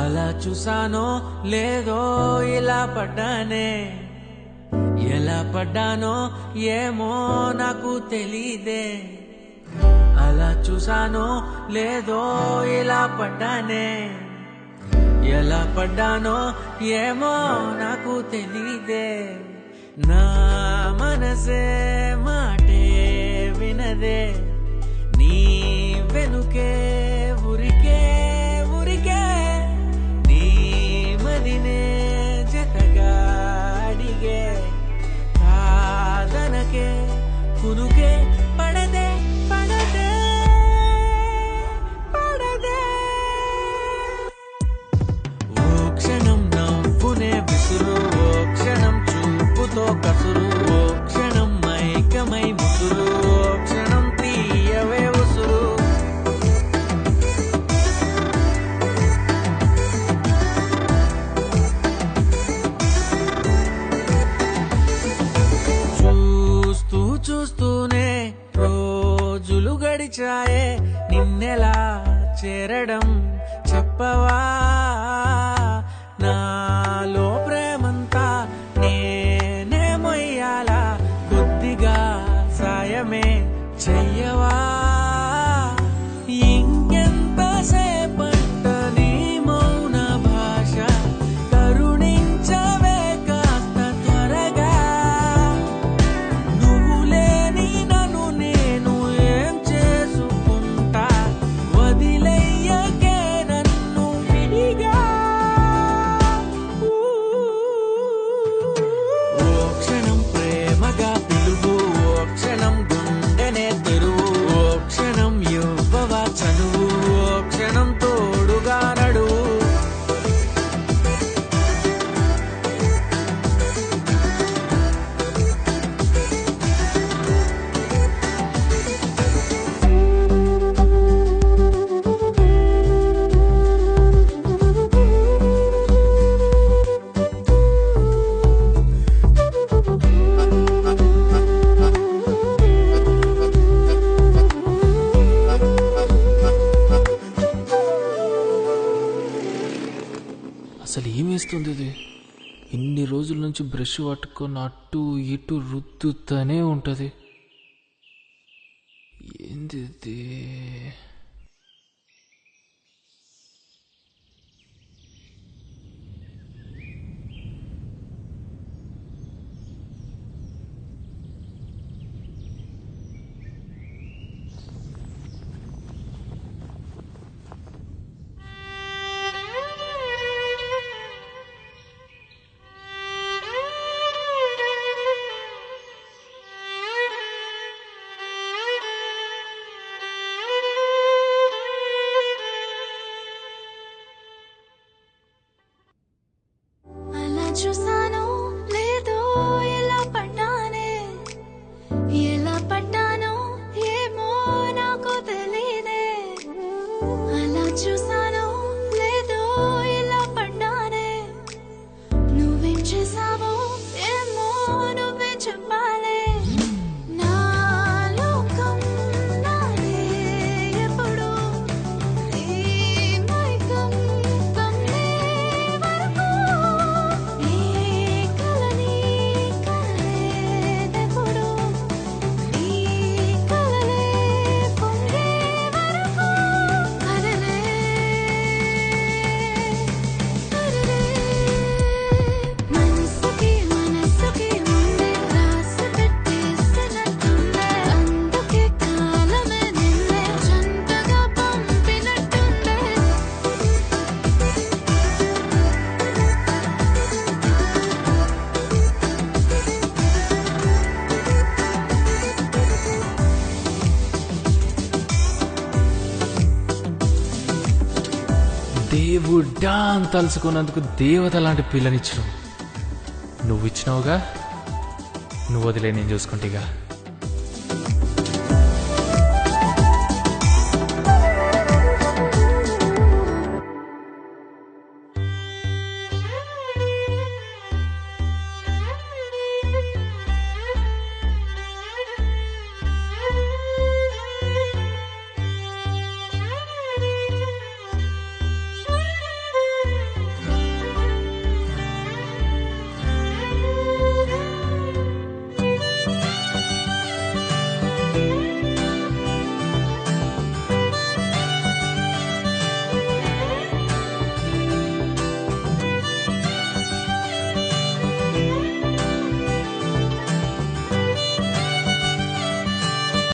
అలా చూసానో లేదో ఇలా పడ్డానే ఎలా పడ్డానో ఏమో నాకు తెలీదే అలా చూసానో లేదో ఇలా పడ్డానే ఎలా పడ్డానో ఏమో నాకు తెలీదే నా మనసే మాటే వినదే నీ వెనుకే ఉరికే ఉరికే నీ మదినే జతగా అడిగే కాదనకే కునుకే పడదే పడదే పడదే ఓ క్షణం నవ్వునే విసురు ఓ క్షణం చూపుతో కసురు ఓ క్షణం మైకమై ముసురు ఓ క్షణం తీయవే ఉసురు చూస్తూ చూస్తూనే రోజులు గడిచాయే నిన్నెలా చేరడం చెప్పవా నాలో ప్రేమంతా నేనే మొయ్యాలా కొద్దిగా సాయమే చెయ్యవా ఇంకెంత సేపంట నీ మౌన భాష కరుణించవే కాస్త త్వరగా నువ్వు లేని నన్ను నేను ఏం చేసుకుంటా వదిలేయకే నన్ను విడిగా ఓ క్షణం ప్రేమగా పిలువు ఓ క్షణం గుండెనే తెరువు ఓ క్షణం ఇవ్వవా చనువు ఓ క్షణం తోడుగా నడువు అసలు ఏమేస్తుంది ఇది ఇన్ని రోజుల నుంచి బ్రష్ పట్టుకొని అటు ఇటు రుద్దుతూనే ఉంటుంది ఏంది ఇది? అలా చూసానో లేదో ఎలా పడ్డానే ఎలా పడ్డానో ఏమో నాకు తెలీదే అలా చూసానో లేదో ఎలా పడ్డానే నువ్వేం చేసావో ఏమో నువ్వే చెప్పాలే నా లోకం నాదే ఎప్పుడు ఈ మైకం కమ్మే వరకు ఈ కలని కలలేదెప్పుడు ఈ కలలే పొంగే వరకు అరలే అరలే మనసుకి మనసుకి ముందే రాసి పెట్టేసినట్టుందే అందుకే కాలమే నిన్నే జంటగా పంపినట్టుందే దేవుడా అని తలుచుకున్నందుకు దేవత లాంటి పిల్లనిచ్చినావు నువ్వు ఇచ్చినావుగా నువ్వు వదిలే నేను చూసుకుంటేగా